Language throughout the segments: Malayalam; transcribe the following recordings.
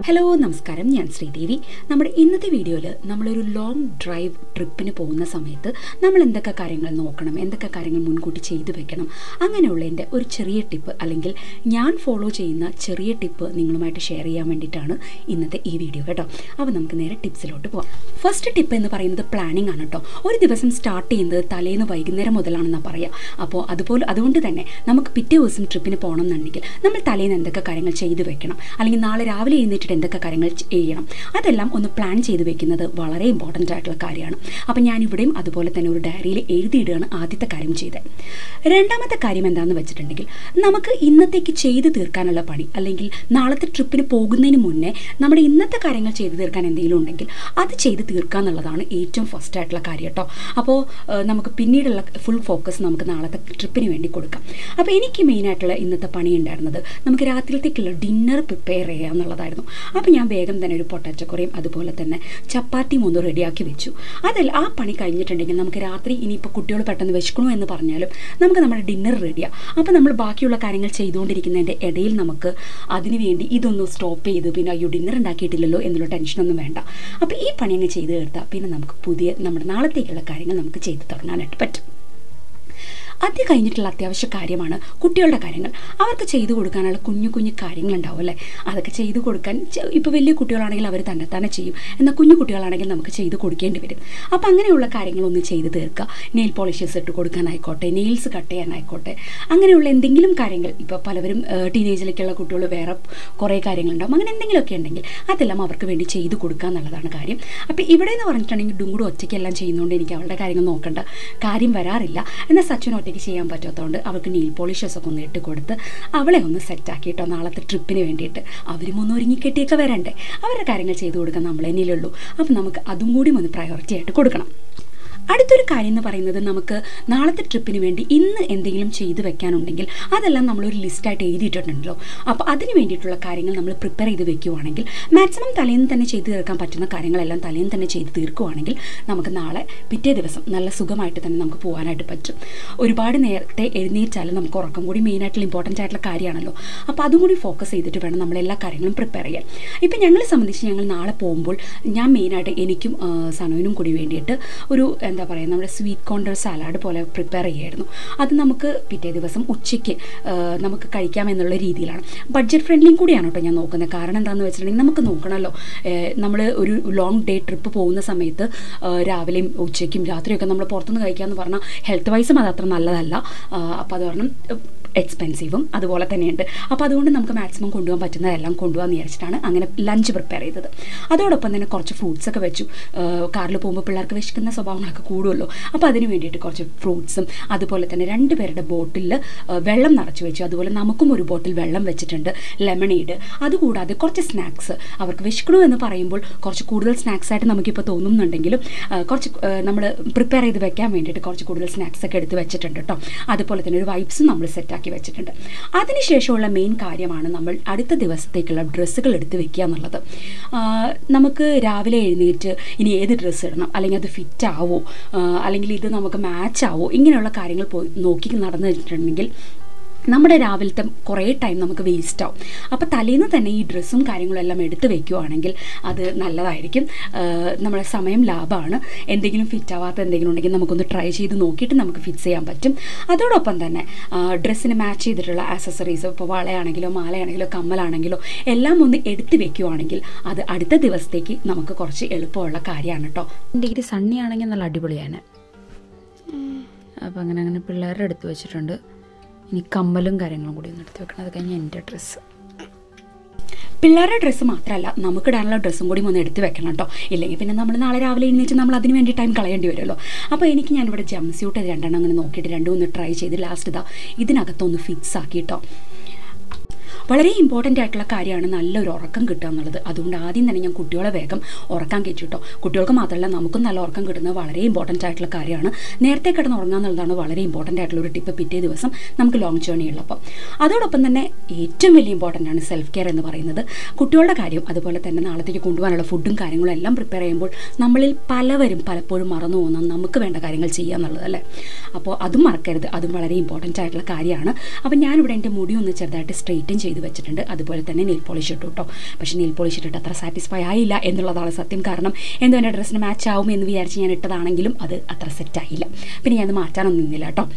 ഹലോ നമസ്കാരം ഞാൻ ശ്രീദേവി നമ്മുടെ ഇന്നത്തെ വീഡിയോയിൽ നമ്മളൊരു ലോങ് ഡ്രൈവ് ട്രിപ്പിന് പോകുന്ന സമയത്ത് നമ്മൾ എന്തൊക്കെ കാര്യങ്ങൾ നോക്കണം എന്തൊക്കെ കാര്യങ്ങൾ മുൻകൂട്ടി ചെയ്തു വെക്കണം അങ്ങനെയുള്ള എൻ്റെ ഒരു ചെറിയ ടിപ്പ് അല്ലെങ്കിൽ ഞാൻ ഫോളോ ചെയ്യുന്ന ചെറിയ ടിപ്പ് നിങ്ങളുമായിട്ട് ഷെയർ ചെയ്യാൻ വേണ്ടിയിട്ടാണ് ഇന്നത്തെ ഈ വീഡിയോ കേട്ടോ അപ്പോൾ നമുക്ക് നേരെ ടിപ്സിലോട്ട് പോകാം ഫസ്റ്റ് ടിപ്പ് എന്ന് പറയുന്നത് പ്ലാനിങ് ആണ് കേട്ടോ ഒരു ദിവസം സ്റ്റാർട്ട് ചെയ്യുന്നത് തലേന്ന് വൈകുന്നേരം മുതലാണെന്നാണ് പറയുക അപ്പോൾ അതുപോലെ അതുകൊണ്ട് തന്നെ നമുക്ക് പിറ്റേ ദിവസം ട്രിപ്പിന് പോകണം എന്നുണ്ടെങ്കിൽ നമ്മൾ തലേന്ന് എന്തൊക്കെ കാര്യങ്ങൾ ചെയ്തു വെക്കണം അല്ലെങ്കിൽ നാളെ രാവിലെ എഴുന്നേറ്റിട്ട് എന്തൊക്കെ കാര്യങ്ങൾ ചെയ്യണം അതെല്ലാം ഒന്ന് പ്ലാൻ ചെയ്ത് വെക്കുന്നത് വളരെ ഇമ്പോർട്ടൻ്റ് ആയിട്ടുള്ള കാര്യമാണ് അപ്പം ഞാൻ ഇവിടെയും അതുപോലെ തന്നെ ഒരു ഡയറിയിൽ എഴുതിയിടുകയാണ് ആദ്യത്തെ കാര്യം ചെയ്തത് രണ്ടാമത്തെ കാര്യം എന്താണെന്ന് വെച്ചിട്ടുണ്ടെങ്കിൽ നമുക്ക് ഇന്നത്തേക്ക് ചെയ്തു തീർക്കാനുള്ള പണി അല്ലെങ്കിൽ നാളത്തെ ട്രിപ്പിന് പോകുന്നതിന് മുന്നേ നമ്മുടെ ഇന്നത്തെ കാര്യങ്ങൾ ചെയ്തു തീർക്കാൻ എന്തെങ്കിലും ഉണ്ടെങ്കിൽ അത് ചെയ്ത് തീർക്കുക എന്നുള്ളതാണ് ഏറ്റവും ഫസ്റ്റ് ആയിട്ടുള്ള കാര്യം കേട്ടോ അപ്പോൾ നമുക്ക് പിന്നീടുള്ള ഫുൾ ഫോക്കസ് നമുക്ക് നാളത്തെ ട്രിപ്പിന് വേണ്ടി കൊടുക്കാം അപ്പോൾ എനിക്ക് മെയിനായിട്ടുള്ള ഇന്നത്തെ പണി ഉണ്ടായിരുന്നത് നമുക്ക് രാത്രിയിലത്തേക്കുള്ള ഡിന്നർ പ്രിപ്പയർ ചെയ്യുക എന്നുള്ളതായിരുന്നു അപ്പോൾ ഞാൻ വേഗം തന്നെ ഒരു പൊട്ടാച്ചക്കറിയും അതുപോലെ തന്നെ ചപ്പാത്തിയും ഒന്ന് റെഡിയാക്കി വെച്ചു അതിൽ ആ പണി കഴിഞ്ഞിട്ടുണ്ടെങ്കിൽ നമുക്ക് രാത്രി ഇനിയിപ്പോൾ കുട്ടികൾ പെട്ടെന്ന് വിശക്കണു എന്ന് പറഞ്ഞാലും നമുക്ക് നമ്മുടെ ഡിന്നർ റെഡിയാണ് അപ്പോൾ നമ്മൾ ബാക്കിയുള്ള കാര്യങ്ങൾ ചെയ്തുകൊണ്ടിരിക്കുന്നതിൻ്റെ ഇടയിൽ നമുക്ക് അതിന് വേണ്ടി ഇതൊന്ന് സ്റ്റോപ്പ് ചെയ്ത് പിന്നെ അയ്യോ ഡിന്നർ ഉണ്ടാക്കിയിട്ടില്ലല്ലോ എന്നുള്ള ടെൻഷനൊന്നും വേണ്ട അപ്പോൾ ഈ പണി അങ്ങ് ചെയ്ത് തീർത്താൽ പിന്നെ നമുക്ക് പുതിയ നമ്മുടെ നാളത്തേക്കുള്ള കാര്യങ്ങൾ നമുക്ക് ചെയ്തു തുടങ്ങാനായിട്ട് പറ്റും അത് കഴിഞ്ഞിട്ടുള്ള അത്യാവശ്യ കാര്യമാണ് കുട്ടികളുടെ കാര്യങ്ങൾ അവർക്ക് ചെയ്തു കൊടുക്കാനുള്ള കുഞ്ഞു കുഞ്ഞു കാര്യങ്ങളുണ്ടാവും അല്ലേ അതൊക്കെ ചെയ്തു കൊടുക്കാൻ ഇപ്പോൾ വലിയ കുട്ടികളാണെങ്കിൽ അവർ തന്നെ തന്നെ ചെയ്യും എന്നാൽ കുഞ്ഞു കുട്ടികളാണെങ്കിൽ നമുക്ക് ചെയ്ത് കൊടുക്കേണ്ടി വരും അപ്പോൾ അങ്ങനെയുള്ള കാര്യങ്ങളൊന്ന് ചെയ്ത് തീർക്കുക നെയിൽ പോളിഷസ് ഇട്ട് കൊടുക്കാനായിക്കോട്ടെ നെയിൽസ് കട്ട് ചെയ്യാനായിക്കോട്ടെ അങ്ങനെയുള്ള എന്തെങ്കിലും കാര്യങ്ങൾ ഇപ്പോൾ പലവരും ടീനേജിലേക്കുള്ള കുട്ടികൾ വേറെ കുറേ കാര്യങ്ങളുണ്ടാവും അങ്ങനെ എന്തെങ്കിലുമൊക്കെ ഉണ്ടെങ്കിൽ അതെല്ലാം അവർക്ക് വേണ്ടി ചെയ്തു കൊടുക്കുക എന്നുള്ളതാണ് കാര്യം അപ്പോൾ ഇവിടെ എന്ന് പറഞ്ഞിട്ടുണ്ടെങ്കിൽ ഡും കൂടെ ഒറ്റയ്ക്കെല്ലാം ചെയ്യുന്നതുകൊണ്ട് എനിക്ക് അവളുടെ കാര്യങ്ങൾ നോക്കേണ്ട കാര്യം വരാറില്ല എന്നാൽ സച്ചിൻ ഒറ്റയ്ക്ക് ചെയ്യാൻ പറ്റാത്തതുകൊണ്ട് അവൾക്ക് നെയിൽ പോളിഷസ് ഒക്കെ ഒന്ന് ഇട്ട് കൊടുത്ത് അവളെ ഒന്ന് സെറ്റാക്കിയിട്ടോ നാളത്തെ ട്രിപ്പിന് വേണ്ടിയിട്ട് അവരും ഒന്ന് ഒരുങ്ങിക്കെട്ടിയൊക്കെ വരണ്ടേ അവരുടെ കാര്യങ്ങൾ ചെയ്തു കൊടുക്കാൻ നമ്മൾ തന്നെയല്ലേ അപ്പോൾ നമുക്ക് അതും കൂടി ഒന്ന് പ്രയോറിറ്റി ആയിട്ട് കൊടുക്കണം അടുത്തൊരു കാര്യം എന്ന് പറയുന്നത് നമുക്ക് നാളത്തെ ട്രിപ്പിന് വേണ്ടി ഇന്ന് എന്തെങ്കിലും ചെയ്തു വെക്കാനുണ്ടെങ്കിൽ അതെല്ലാം നമ്മളൊരു ലിസ്റ്റായിട്ട് എഴുതിയിട്ടുണ്ടല്ലോ അപ്പോൾ അതിന് വേണ്ടിയിട്ടുള്ള കാര്യങ്ങൾ നമ്മൾ പ്രിപ്പയർ ചെയ്ത് വെക്കുവാണെങ്കിൽ മാക്സിമം തലേന്ന് തന്നെ ചെയ്തു തീർക്കാൻ പറ്റുന്ന കാര്യങ്ങളെല്ലാം തലേന്ന് തന്നെ ചെയ്ത് തീർക്കുവാണെങ്കിൽ നമുക്ക് നാളെ പിറ്റേ ദിവസം നല്ല സുഖമായിട്ട് തന്നെ നമുക്ക് പോകാനായിട്ട് പറ്റും ഒരുപാട് നേരത്തെ എഴുന്നേറ്റാൽ നമുക്ക് ഉറക്കം കൂടി മെയിനായിട്ടുള്ള ഇമ്പോർട്ടൻ്റ് ആയിട്ടുള്ള കാര്യമാണല്ലോ അപ്പോൾ അതും കൂടി ഫോക്കസ് ചെയ്തിട്ട് വേണം നമ്മൾ എല്ലാ കാര്യങ്ങളും പ്രിപ്പയർ ചെയ്യാൻ ഇപ്പം ഞങ്ങളെ സംബന്ധിച്ച് ഞങ്ങൾ നാളെ പോകുമ്പോൾ ഞാൻ മെയിനായിട്ട് എനിക്കും സനുവിനും കൂടി വേണ്ടിയിട്ട് ഒരു എന്താ പറയുക നമ്മുടെ സ്വീറ്റ് കോണ്ടർ സാലാഡ് പോലെ പ്രിപ്പയർ ചെയ്യായിരുന്നു അത് നമുക്ക് പിറ്റേ ദിവസം ഉച്ചയ്ക്ക് നമുക്ക് കഴിക്കാമെന്നുള്ള രീതിയിലാണ് ബഡ്ജറ്റ് ഫ്രണ്ട്ലിയും കൂടിയാണ് കേട്ടോ ഞാൻ നോക്കുന്നത് കാരണം എന്താണെന്ന് വെച്ചിട്ടുണ്ടെങ്കിൽ നമുക്ക് നോക്കണമല്ലോ നമ്മൾ ഒരു ലോങ് ഡേ ട്രിപ്പ് പോകുന്ന സമയത്ത് രാവിലെയും ഉച്ചയ്ക്കും രാത്രിയൊക്കെ നമ്മൾ പുറത്തുനിന്ന് കഴിക്കാമെന്ന് പറഞ്ഞാൽ ഹെൽത്ത് വൈസും അത് അത്ര നല്ലതല്ല അപ്പോൾ അത് കാരണം എക്സ്പെൻസീവും അതുപോലെ തന്നെയുണ്ട് അപ്പോൾ അതുകൊണ്ട് നമുക്ക് മാക്സിമം കൊണ്ടുപോകാൻ പറ്റുന്നതെല്ലാം കൊണ്ടുപോകാൻ വിചാരിച്ചിട്ടാണ് അങ്ങനെ ലഞ്ച് പ്രിപ്പയർ ചെയ്തത് അതോടൊപ്പം തന്നെ കുറച്ച് ഫ്രൂട്ട്സ് ഒക്കെ വെച്ചു കാറിൽ പോകുമ്പോൾ പിള്ളേർക്ക് വിശക്കുന്ന സ്വഭാവങ്ങളൊക്കെ കൂടുമല്ലോ അപ്പോൾ അതിന് വേണ്ടിയിട്ട് കുറച്ച് ഫ്രൂട്ട്സും അതുപോലെ തന്നെ രണ്ട് പേരുടെ ബോട്ടിൽ വെള്ളം നിറച്ച് വെച്ചു അതുപോലെ നമുക്കും ഒരു ബോട്ടിൽ വെള്ളം വെച്ചിട്ടുണ്ട് ലെമണീഡ് അതുകൂടാതെ കുറച്ച് സ്നാക്സ് അവർക്ക് വിശക്കണു എന്ന് പറയുമ്പോൾ കുറച്ച് കൂടുതൽ സ്നാക്സ് ആയിട്ട് നമുക്കിപ്പോൾ തോന്നുന്നുണ്ടെങ്കിലും കുറച്ച് നമ്മൾ പ്രിപ്പയർ ചെയ്ത് വെക്കാൻ വേണ്ടിയിട്ട് കുറച്ച് കൂടുതൽ സ്നാക്സ് ഒക്കെ എടുത്ത് വെച്ചിട്ടുണ്ട് കേട്ടോ അതുപോലെ തന്നെ ഒരു വൈബ്സും നമ്മൾ സെറ്റാക്കി ആക്കി വെച്ചിട്ടുണ്ട് അതിനുശേഷമുള്ള മെയിൻ കാര്യമാണ് നമ്മൾ അടുത്ത ദിവസത്തേക്കുള്ള ഡ്രസ്സുകൾ എടുത്ത് വെക്കുക എന്നുള്ളത് നമുക്ക് രാവിലെ എഴുന്നേറ്റ് ഇനി ഏത് ഡ്രസ്സ് ഇടണം അല്ലെങ്കിൽ അത് ഫിറ്റ് ആവോ അല്ലെങ്കിൽ ഇത് നമുക്ക് മാച്ച് ആവോ ഇങ്ങനെയുള്ള കാര്യങ്ങൾ പോയി നോക്കി നടന്നു വെച്ചിട്ടുണ്ടെങ്കിൽ നമ്മുടെ രാവിലത്തെ കുറേ ടൈം നമുക്ക് വേസ്റ്റ് ആവും അപ്പോൾ തലേന്ന് തന്നെ ഈ ഡ്രസ്സും കാര്യങ്ങളും എല്ലാം എടുത്ത് വെക്കുവാണെങ്കിൽ അത് നല്ലതായിരിക്കും നമ്മുടെ സമയം ലാഭമാണ് എന്തെങ്കിലും ഫിറ്റ് ആവാത്ത എന്തെങ്കിലും ഉണ്ടെങ്കിൽ നമുക്കൊന്ന് ട്രൈ ചെയ്ത് നോക്കിയിട്ട് നമുക്ക് ഫിക്സ് ചെയ്യാൻ പറ്റും അതോടൊപ്പം തന്നെ ഡ്രസ്സിന് മാച്ച് ചെയ്തിട്ടുള്ള ആക്സസറീസ് ഇപ്പോൾ വളയാണെങ്കിലോ മാലയാണെങ്കിലോ കമ്മലാണെങ്കിലോ എല്ലാം ഒന്ന് എടുത്ത് വെക്കുവാണെങ്കിൽ അത് അടുത്ത ദിവസത്തേക്ക് നമുക്ക് കുറച്ച് എളുപ്പമുള്ള കാര്യമാണ് കേട്ടോ ഡിഗ്രി സണ്ണി ആണെങ്കിൽ നല്ല അടിപൊളിയാണ് അപ്പോൾ അങ്ങനെ അങ്ങനെ പിള്ളേരുടെ എടുത്ത് വെച്ചിട്ടുണ്ട് ഇനി കമ്മലും കാര്യങ്ങളും കൂടി ഒന്ന് എടുത്ത് വെക്കണം അത് കഴിഞ്ഞ് എൻ്റെ ഡ്രസ്സ് പിള്ളേരുടെ ഡ്രസ്സ് മാത്രമല്ല നമുക്ക് ഇടാനുള്ള ഡ്രസ്സും കൂടി ഒന്ന് എടുത്ത് വെക്കണം കേട്ടോ ഇല്ലെങ്കിൽ പിന്നെ നമ്മൾ നാളെ രാവിലെ എഴുന്നേറ്റ് നമ്മൾ അതിന് വേണ്ടി ടൈം കളയേണ്ടി വരുമല്ലോ അപ്പോൾ എനിക്ക് ഞാനിവിടെ ജം സ്യൂട്ട് രണ്ടെണ്ണം അങ്ങനെ നോക്കിയിട്ട് രണ്ടും ഒന്ന് ട്രൈ ചെയ്ത് ലാസ്റ്റ് ഇതാ ഇതിനകത്തൊന്ന് ഫിക്സ് ആക്കി കേട്ടോ വളരെ ഇമ്പോർട്ടൻ്റ് ആയിട്ടുള്ള കാര്യമാണ് നല്ലൊരു ഉറക്കം കിട്ടുക എന്നുള്ളത് അതുകൊണ്ട് ആദ്യം തന്നെ ഞാൻ കുട്ടികളെ വേഗം ഉറക്കാൻ കയറ്റി കേട്ടോ കുട്ടികൾക്ക് മാത്രമല്ല നമുക്കും നല്ല ഉറക്കം കിട്ടുന്നത് വളരെ ഇമ്പോർട്ടൻ്റ് ആയിട്ടുള്ള കാര്യമാണ് നേരത്തെ കിടന്ന് ഉറങ്ങുക എന്നുള്ളതാണ് വളരെ ഇമ്പോർട്ടൻ്റ് ആയിട്ടുള്ള ഒരു ടിപ്പ് പിറ്റേ ദിവസം നമുക്ക് ലോങ് ജേർണി ഉള്ളപ്പോൾ അതോടൊപ്പം തന്നെ ഏറ്റവും വലിയ ഇമ്പോർട്ടൻ്റ് ആണ് സെൽഫ് കെയർ എന്ന് പറയുന്നത് കുട്ടികളുടെ കാര്യം അതുപോലെ തന്നെ നാളത്തേക്ക് കൊണ്ടുപോകാനുള്ള ഫുഡും കാര്യങ്ങളും എല്ലാം പ്രിപ്പയർ ചെയ്യുമ്പോൾ നമ്മളിൽ പലവരും പലപ്പോഴും മറന്നു പോകുന്ന നമുക്ക് വേണ്ട കാര്യങ്ങൾ ചെയ്യുക എന്നുള്ളതല്ലേ അപ്പോൾ അതും മറക്കരുത് അതും വളരെ ഇമ്പോർട്ടൻ്റ് ആയിട്ടുള്ള കാര്യമാണ് അപ്പോൾ ഞാനിവിടെ എൻ്റെ മുടി ഒന്ന് ചെറുതായിട്ട് സ്ട്രെയിറ്റും ചെയ്ത് ചെയ്ത് വെച്ചിട്ടുണ്ട് അതുപോലെ തന്നെ നെയിൽ പോളിഷ് ഇട്ടു കേട്ടോ പക്ഷേ നെയിൽ പോളിഷ് ഇട്ടിട്ട് അത്ര സാറ്റിസ്ഫൈ ആയില്ല എന്നുള്ളതാണ് സത്യം കാരണം എന്തോ എൻ്റെ ഡ്രസ്സിന് മാച്ച് ആവും എന്ന് വിചാരിച്ച് ഞാൻ ഇട്ടതാണെങ്കിലും അത് അത്ര സെറ്റ് ആയില്ല പിന്നെ ഞാൻ അത് മാറ്റാനൊന്നും നിന്നില്ല കേട്ടോ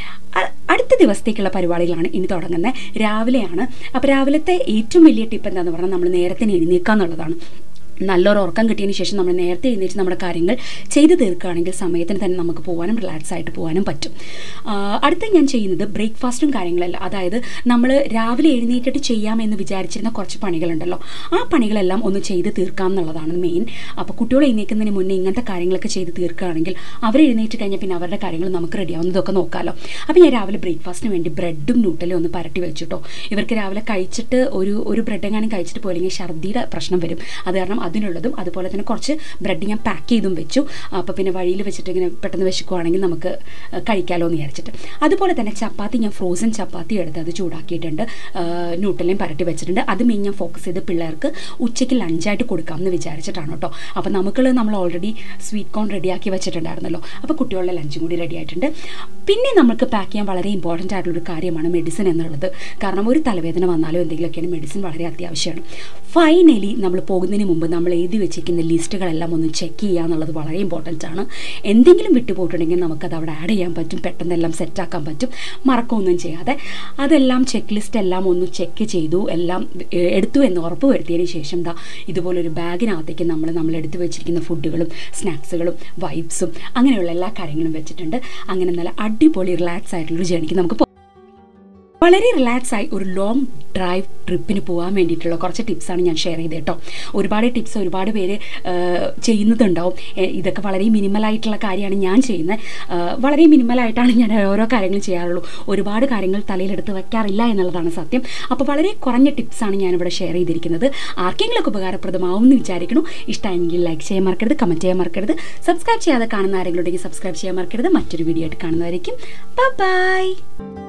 അ- അടുത്ത ദിവസത്തേക്കുള്ള പരിപാടികളാണ് ഇനി തുടങ്ങുന്നത് രാവിലെയാണ് അപ്പോൾ രാവിലത്തെ ഏറ്റവും വലിയ ടിപ്പ് എന്താണെന്ന് പറഞ്ഞാൽ നമ്മൾ നേരത്തെ എഴുന്നേക്കുക എന്നുള്ളതാണ് നല്ലൊരു ഉറക്കം കിട്ടിയതിന് ശേഷം നമ്മൾ നേരത്തെ എഴുന്നേറ്റ് നമ്മുടെ കാര്യങ്ങൾ ചെയ്തു തീർക്കുകയാണെങ്കിൽ സമയത്തിന് തന്നെ നമുക്ക് പോകാനും റിലാക്സ് ആയിട്ട് പോകാനും പറ്റും ആ, അടുത്ത ഞാൻ ചെയ്യുന്നത് ബ്രേക്ക്ഫാസ്റ്റും കാര്യങ്ങളല്ല അതായത് നമ്മൾ രാവിലെ എഴുന്നേറ്റിട്ട് ചെയ്യാമെന്ന് വിചാരിച്ചിരുന്ന കുറച്ച് പണികളുണ്ടല്ലോ ആ പണികളെല്ലാം ഒന്ന് ചെയ്ത് തീർക്കാം എന്നുള്ളതാണ് മെയിൻ അപ്പോൾ കുട്ടികൾ എഴുന്നേൽക്കുന്നതിന് മുന്നേ ഇങ്ങനത്തെ കാര്യങ്ങളൊക്കെ ചെയ്ത് തീർക്കുകയാണെങ്കിൽ അവർ എഴുന്നേറ്റ് കഴിഞ്ഞാൽ പിന്നെ അവരുടെ കാര്യങ്ങൾ നമുക്ക് റെഡിയാവുന്നതൊക്കെ നോക്കാമല്ലോ അപ്പോൾ ഞാൻ രാവിലെ ബ്രേക്ക്ഫാസ്റ്റിന് വേണ്ടി ബ്രെഡും ന്യൂട്ടലും ഒന്ന് പരട്ടി വെച്ചിട്ടോ ഇവർക്ക് രാവിലെ കഴിച്ചിട്ട് ഒരു ഒരു ബ്രെഡ് എങ്ങാനും കഴിച്ചിട്ട് പോയില്ലെങ്കിൽ ഛർദിയുടെ പ്രശ്നം വരും അത് കാരണം അതിനുള്ളതും അതുപോലെ തന്നെ കുറച്ച് ബ്രെഡ് ഞാൻ പാക്ക് ചെയ്തും വെച്ചു അപ്പോൾ പിന്നെ വഴിയിൽ വെച്ചിട്ട് ഇങ്ങനെ പെട്ടെന്ന് വിശക്കുവാണെങ്കിൽ നമുക്ക് കഴിക്കാമല്ലോ എന്ന് വിചാരിച്ചിട്ട് അതുപോലെ തന്നെ ചപ്പാത്തി ഞാൻ ഫ്രോസൺ ചപ്പാത്തി എടുത്ത് അത് ചൂടാക്കിയിട്ടുണ്ട് ന്യൂട്ടലിയും പരട്ടി വെച്ചിട്ടുണ്ട് അത് മെയിൻ ഞാൻ ഫോക്കസ് ചെയ്ത് പിള്ളേർക്ക് ഉച്ചയ്ക്ക് ലഞ്ചായിട്ട് കൊടുക്കാമെന്ന് വിചാരിച്ചിട്ടാണ് കേട്ടോ അപ്പോൾ നമുക്ക് നമ്മൾ ഓൾറെഡി സ്വീറ്റ് കോൺ റെഡിയാക്കി വെച്ചിട്ടുണ്ടായിരുന്നല്ലോ അപ്പോൾ കുട്ടികളുടെ ലഞ്ചും കൂടി റെഡി ആയിട്ടുണ്ട് പിന്നെ നമുക്ക് പാക്ക് ചെയ്യാൻ വളരെ ഇമ്പോർട്ടൻ്റ് ആയിട്ടുള്ളൊരു കാര്യമാണ് മെഡിസിൻ എന്നുള്ളത് കാരണം ഒരു തലവേദന വന്നാലോ എന്തെങ്കിലുമൊക്കെയാണ് മെഡിസിൻ വളരെ അത്യാവശ്യമാണ് ഫൈനലി നമ്മൾ പോകുന്നതിന് മുമ്പ് നമ്മൾ എഴുതി വെച്ചിരിക്കുന്ന ലിസ്റ്റുകളെല്ലാം ഒന്ന് ചെക്ക് ചെയ്യുക എന്നുള്ളത് വളരെ ഇമ്പോർട്ടൻ്റ് ആണ് എന്തെങ്കിലും വിട്ടുപോയിട്ടുണ്ടെങ്കിൽ നമുക്കത് അവിടെ ആഡ് ചെയ്യാൻ പറ്റും പെട്ടെന്ന് എല്ലാം സെറ്റാക്കാൻ പറ്റും മറക്കൊന്നും ചെയ്യാതെ അതെല്ലാം ചെക്ക് ലിസ്റ്റ് എല്ലാം ഒന്ന് ചെക്ക് ചെയ്തു എല്ലാം ഏഹ്, എടുത്തു എന്ന് ഉറപ്പ് വരുത്തിയതിന് ശേഷം ദാ ഇതുപോലൊരു ബാഗിനകത്തേക്ക് നമ്മൾ നമ്മൾ എടുത്തു വെച്ചിരിക്കുന്ന ഫുഡുകളും സ്നാക്സുകളും വൈബ്സും അങ്ങനെയുള്ള എല്ലാ കാര്യങ്ങളും വെച്ചിട്ടുണ്ട് അങ്ങനെ നല്ല അടിപൊളി റിലാക്സ് ആയിട്ടുള്ളൊരു ജേണിക്ക് നമുക്ക് പോ- വളരെ റിലാക്സ് ആയി ഒരു ലോങ് ഡ്രൈവ് ട്രിപ്പിന് പോകാൻ വേണ്ടിയിട്ടുള്ള കുറച്ച് ടിപ്സാണ് ഞാൻ ഷെയർ ചെയ്തത് കേട്ടോ ഒരുപാട് ടിപ്സ് ഒരുപാട് പേര് ആ, ചെയ്യുന്നതുണ്ടാവും എ, ഇതൊക്കെ വളരെ മിനിമലായിട്ടുള്ള കാര്യമാണ് ഞാൻ ചെയ്യുന്നത് ആ, വളരെ മിനിമലായിട്ടാണ് ഞാൻ ഓരോ കാര്യങ്ങളും ചെയ്യാറുള്ളൂ ഒരുപാട് കാര്യങ്ങൾ തലയിലെടുത്ത് വെക്കാറില്ല എന്നുള്ളതാണ് സത്യം അപ്പോൾ വളരെ കുറഞ്ഞ ടിപ്സാണ് ഞാനിവിടെ ഷെയർ ചെയ്തിരിക്കുന്നത് ആർക്കെങ്കിലുമൊക്കെ ഉപകാരപ്രദമാവും എന്ന് വിചാരിക്കണം ഇഷ്ടമായെങ്കിൽ ലൈക്ക് ചെയ്യാൻ മറക്കരുത് കമൻറ്റ് ചെയ്യാൻ മറക്കരുത് സബ്സ്ക്രൈബ് ചെയ്യാതെ കാണുന്ന ആരെങ്കിലും ഉണ്ടെങ്കിൽ സബ്സ്ക്രൈബ് ചെയ്യാൻ മറക്കരുത് മറ്റൊരു വീഡിയോ ആയിട്ട് കാണുന്നതായിരിക്കും ബൈ